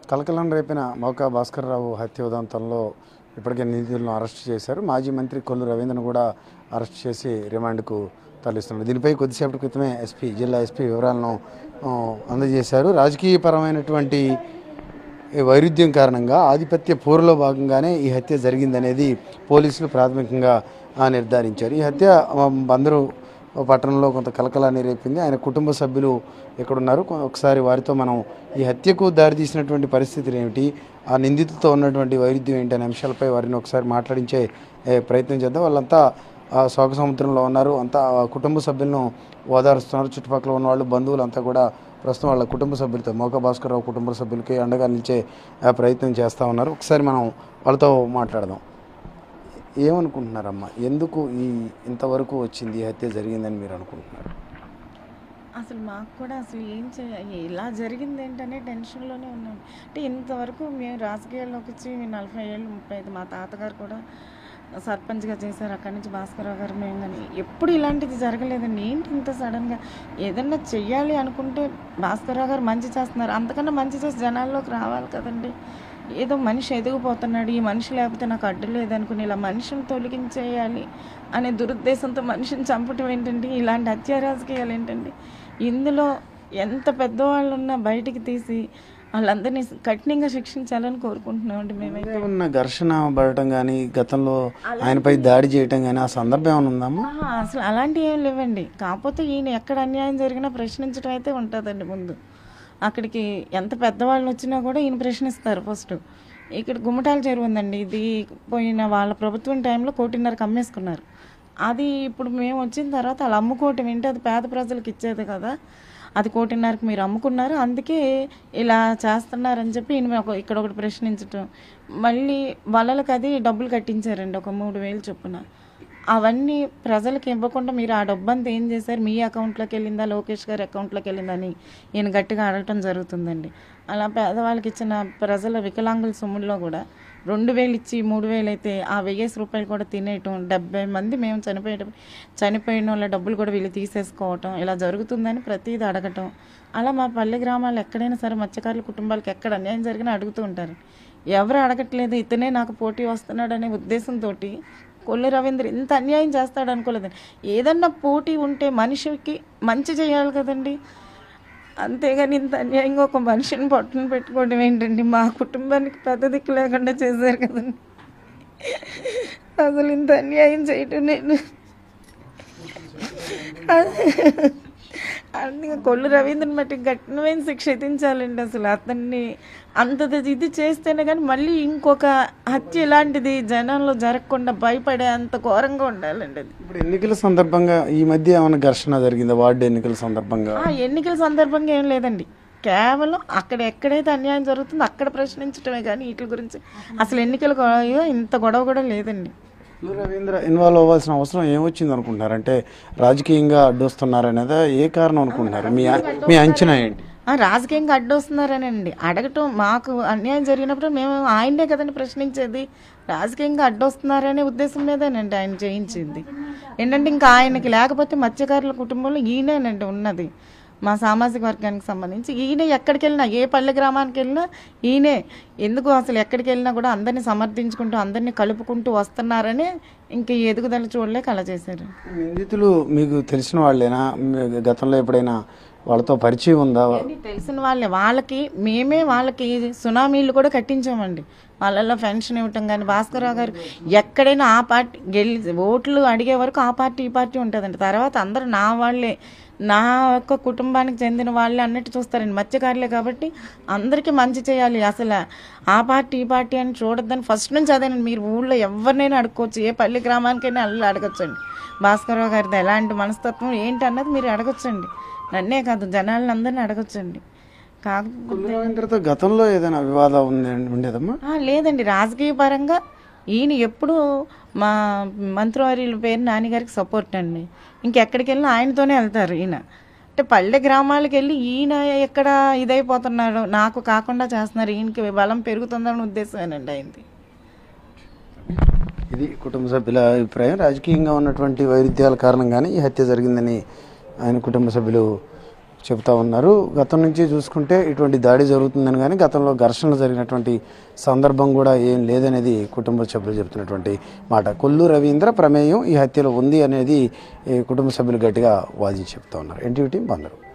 కలకలం రేపిన మౌకా భాస్కర్రావు హత్య ఉదంతంలో ఇప్పటికే నిందితులను అరెస్ట్ చేశారు మాజీ మంత్రి కొల్లు రవీంద్రను కూడా అరెస్ట్ చేసి రిమాండ్కు తరలిస్తున్నారు దీనిపై కొద్దిసేపటి క్రితమే ఎస్పీ జిల్లా ఎస్పీ వివరాలను ఆ, అందజేశారు రాజకీయపరమైనటువంటి ఈ వైరుధ్యం కారణంగా ఆధిపత్య పోరులో భాగంగానే ఈ హత్య జరిగిందనేది పోలీసులు ప్రాథమికంగా ఆ, నిర్ధారించారు ఈ హత్య ఆ, అందరూ పట్టణంలో కొంత కలకలాన్ని రేపింది ఆయన కుటుంబ సభ్యులు ఎక్కడున్నారు కొ- ఒకసారి వారితో మనం ఈ హత్యకు దారితీసినటువంటి పరిస్థితులు ఏమిటి ఆ నిందితులతో ఉన్నటువంటి వైరుధ్యం ఏంటి అనే అంశాలపై వారిని ఒకసారి మాట్లాడించే ఏ, ప్రయత్నం చేద్దాం వాళ్ళంతా ఆ, శోక సముద్రంలో ఉన్నారు అంతా ఆ కుటుంబ సభ్యులను ఓదారుస్తున్నారు చుట్టుపక్కల ఉన్న వాళ్ళు బంధువులు అంతా కూడా ప్రస్తుతం వాళ్ళ కుటుంబ సభ్యులతో మోక భాస్కర్రావు కుటుంబ సభ్యులకి అండగా నిలిచే ఆ, ప్రయత్నం చేస్తూ ఉన్నారు ఒకసారి మనం వాళ్ళతో మాట్లాడదాం ఏమనుకుంటున్నారమ్మా ఎందుకు ఈ ఇంతవరకు వచ్చింది ఈ హత్య జరిగిందని మీరు అనుకుంటున్నారు అసలు మాకు కూడా అసలు ఏం చేయాలి ఇలా జరిగింది ఏంటనే టెన్షన్లోనే ఉన్నాం అంటే ఇంతవరకు మేము రాజకీయాల్లోకి వచ్చి మేము నలభై ఏళ్ళు ముప్పై ఐదు మా తాతగారు కూడా సర్పంచ్గా చేశారు అక్కడి నుంచి భాస్కరరావు గారు మేము కానీ ఎప్పుడు ఇలాంటిది జరగలేదండి ఏంటి ఇంత సడన్గా ఏదన్నా చెయ్యాలి అనుకుంటే భాస్కరరావు గారు మంచి చేస్తున్నారు అంతకన్నా మంచి చేసి జనాల్లోకి రావాలి కదండి ఏదో మనిషి ఎదిగిపోతున్నాడు ఈ మనిషి లేకపోతే నాకు అడ్డు లేదనుకుని ఇలా మనిషిని తొలగించేయాలి అనే దురుద్దేశంతో మనిషిని చంపటం ఏంటండి ఇలాంటి హత్య రాజకీయాలు ఏంటండి ఇందులో ఎంత పెద్దవాళ్ళు ఉన్నా బయటికి తీసి వాళ్ళందరినీ కఠినంగా శిక్షించాలని కోరుకుంటున్నామండి మేమైతే ఏమన్నా ఘర్షణ పడటం కానీ గతంలో ఆయనపై దాడి చేయటం కానీ ఆ సందర్భం ఏమైనా ఉందమ్మా ఆహా, అసలు అలాంటివి ఏం లేవండి కాకపోతే ఈయన ఎక్కడ అన్యాయం జరిగినా ప్రశ్నించడం అయితే ఉంటుందండి ముందు అక్కడికి ఎంత పెద్దవాళ్ళు వచ్చినా కూడా ఈయన ప్రశ్నిస్తారు ఫస్ట్ ఇక్కడ గుమ్మటాల చెరువు ఉందండి ఇది పోయిన వాళ్ళ ప్రభుత్వం టైంలో కోటిన్నరకు అమ్మేసుకున్నారు అది ఇప్పుడు మేము వచ్చిన తర్వాత వాళ్ళు అమ్ముకోవటం ఏంటి అది పేద ప్రజలకు ఇచ్చేది కదా అది కోటిన్నరకు మీరు అమ్ముకున్నారు అందుకే ఇలా చేస్తున్నారని చెప్పి ఈయన ఒక- ఇక్కడ ఒకటి ప్రశ్నించటం మళ్ళీ వాళ్ళకి అది డబ్బులు కట్టించారండి ఒక మూడు వేలు చొప్పున అవన్నీ ప్రజలకు ఇవ్వకుండా మీరు ఆ డబ్బంతా ఏం చేశారు మీ అకౌంట్లోకి వెళ్ళిందా లోకేష్ గారి అకౌంట్లోకి వెళ్ళిందని ఈయన గట్టిగా అడగటం జరుగుతుందండి అలా పేదవాళ్ళకి ఇచ్చిన ప్రజల వికలాంగుల సొమ్ముల్లో కూడా రెండు వేలు ఇచ్చి మూడు వేలు అయితే ఆ వెయ్యేసి రూపాయలు కూడా తినేయటం డెబ్బై మంది మేము చనిపోయేటప్పుడు చనిపోయిన వాళ్ళ డబ్బులు కూడా వీళ్ళు తీసేసుకోవటం ఇలా జరుగుతుందని ప్రతిదీ అడగటం అలా మా పల్లె గ్రామాలు ఎక్కడైనా సరే మత్స్యకారుల కుటుంబాలకు ఎక్కడ అన్యాయం జరిగినా అడుగుతూ ఉంటారు ఎవరు అడగట్లేదు ఇతనే నాకు పోటీ వస్తున్నాడు అనే ఉద్దేశంతో కొల్లు రవీంద్ర ఇంత అన్యాయం చేస్తాడు అనుకోలేదండి ఏదన్నా పోటీ ఉంటే మనిషికి మంచి చేయాలి కదండి అంతేగాని ఇంత అన్యాయంగా ఒక మనిషిని పట్టున పెట్టుకోవడం ఏంటండి మా కుటుంబానికి పెద్ద దిక్కు లేకుండా చేశారు కదండి అసలు ఇంత అన్యాయం చేయటం నేను అందుకే కొల్లు రవీంద్రని బట్టి కఠినమైన శిక్ష విధించాలండి అసలు అతన్ని అంత ఇది చేస్తేనే కానీ మళ్ళీ ఇంకొక హత్య ఇలాంటిది జనంలో జరగకుండా భయపడే అంత ఘోరంగా ఉండాలండి అది ఇప్పుడు ఎన్నికల సందర్భంగా ఈ మధ్య ఏమైనా ఘర్షణ జరిగిందా వార్డు ఎన్నికల సందర్భంగా ఆ ఎన్నికల సందర్భంగా ఏం లేదండి కేవలం అక్కడ ఎక్కడైతే అన్యాయం జరుగుతుందో అక్కడ ప్రశ్నించడమే కానీ వీటి గురించి అసలు ఎన్నికల గొడవ ఇంత గొడవ కూడా లేదండి కొల్లు రవీంద్ర ఇన్వాల్వ్ అవ్వాల్సిన అవసరం ఏమొచ్చింది అనుకుంటున్నారు అంటే రాజకీయంగా అడ్డొస్తున్నారనేదా ఏ కారణం అనుకుంటున్నారు మీ మీ అంచనా ఏంటి ఆ, రాజకీయంగా అడ్డొస్తున్నారనండి అడగటం మాకు అన్యాయం జరిగినప్పుడు మేము ఆయన్నే కదండి ప్రశ్నించేది రాజకీయంగా అడ్డొస్తున్నారనే ఉద్దేశం మీదేనండి ఆయన చేయించింది ఏంటంటే ఇంకా ఆయనకి లేకపోతే మత్స్యకారుల కుటుంబంలో ఈయనేనండి ఉన్నది మా సామాజిక వర్గానికి సంబంధించి ఈయన ఎక్కడికి వెళ్ళినా ఏ పల్లె గ్రామానికి వెళ్ళినా ఈయనే ఎందుకు అసలు ఎక్కడికి వెళ్ళినా కూడా అందరినీ సమర్థించుకుంటూ అందరినీ కలుపుకుంటూ వస్తున్నారని ఇంక ఈ ఎదుగుదల చూడలేక అలా చేశారు నిందితులు మీకు తెలిసిన వాళ్ళేనా మీ గతంలో ఎప్పుడైనా వాళ్ళతో పరిచయం ఉందా అన్నీ తెలిసిన వాళ్ళే వాళ్ళకి మేమే వాళ్ళకి సునామీలు కూడా కట్టించామండి వాళ్ళల్లో పెన్షన్ ఇవ్వటం కానీ భాస్కరరావు గారు ఎక్కడైనా ఆ పార్టీ గెలి ఓట్లు అడిగే వరకు ఆ పార్టీ ఈ పార్టీ ఉంటుందండి తర్వాత అందరూ నా వాళ్ళే నా యొక్క కుటుంబానికి చెందిన వాళ్ళే అన్నట్టు చూస్తారండి మత్స్యకారులే కాబట్టి అందరికీ మంచి చేయాలి అసలు ఆ పార్టీ ఈ పార్టీ అని చూడొద్దని ఫస్ట్ నుంచి అదేనండి మీరు ఊళ్ళో ఎవరినైనా అడుక్కోవచ్చు ఏ పల్లి గ్రామానికైనా వెళ్ళి అడగచ్చండి భాస్కరరావు గారిది ఎలాంటి మనస్తత్వం ఏంటి అన్నది మీరు అడగొచ్చండి నన్నే కాదు జనాలను అందరిని అడగొచ్చండి కాకపోతే కొల్లు రవీంద్రతో గతంలో ఏదైనా వివాదం ఉంది ఉండేదమ్మా ఆ, లేదండి రాజకీయ పరంగా ఈయన ఎప్పుడు మా మంత్రివర్యుల పేరు నాన్నగారికి సపోర్ట్ అండి ఇంకెక్కడికి వెళ్ళినా ఆయనతోనే వెళ్తారు ఈయన అంటే పల్లె గ్రామాలకు వెళ్ళి ఈయన ఎక్కడ ఇదైపోతున్నాడు నాకు కాకుండా చేస్తున్నారు ఈయనకి బలం పెరుగుతుందన్న ఉద్దేశమేనండి ఆయనది ఇది కుటుంబ సభ్యుల అభిప్రాయం రాజకీయంగా ఉన్నటువంటి వైరుధ్యాల కారణంగానే ఈ హత్య జరిగిందని ఆయన కుటుంబ సభ్యులు చెబుతా ఉన్నారు గతం నుంచి చూసుకుంటే ఇటువంటి దాడి జరుగుతుందని కానీ గతంలో ఘర్షణలు జరిగినటువంటి సందర్భం కూడా ఏం లేదనేది కుటుంబ సభ్యులు చెబుతున్నటువంటి మాట కొల్లు రవీంద్ర ప్రమేయం ఈ హత్యలో ఉంది అనేది ఈ కుటుంబ సభ్యులు గట్టిగా వాదించి చెప్తా ఉన్నారు ఎన్టీవీ టీం బందరు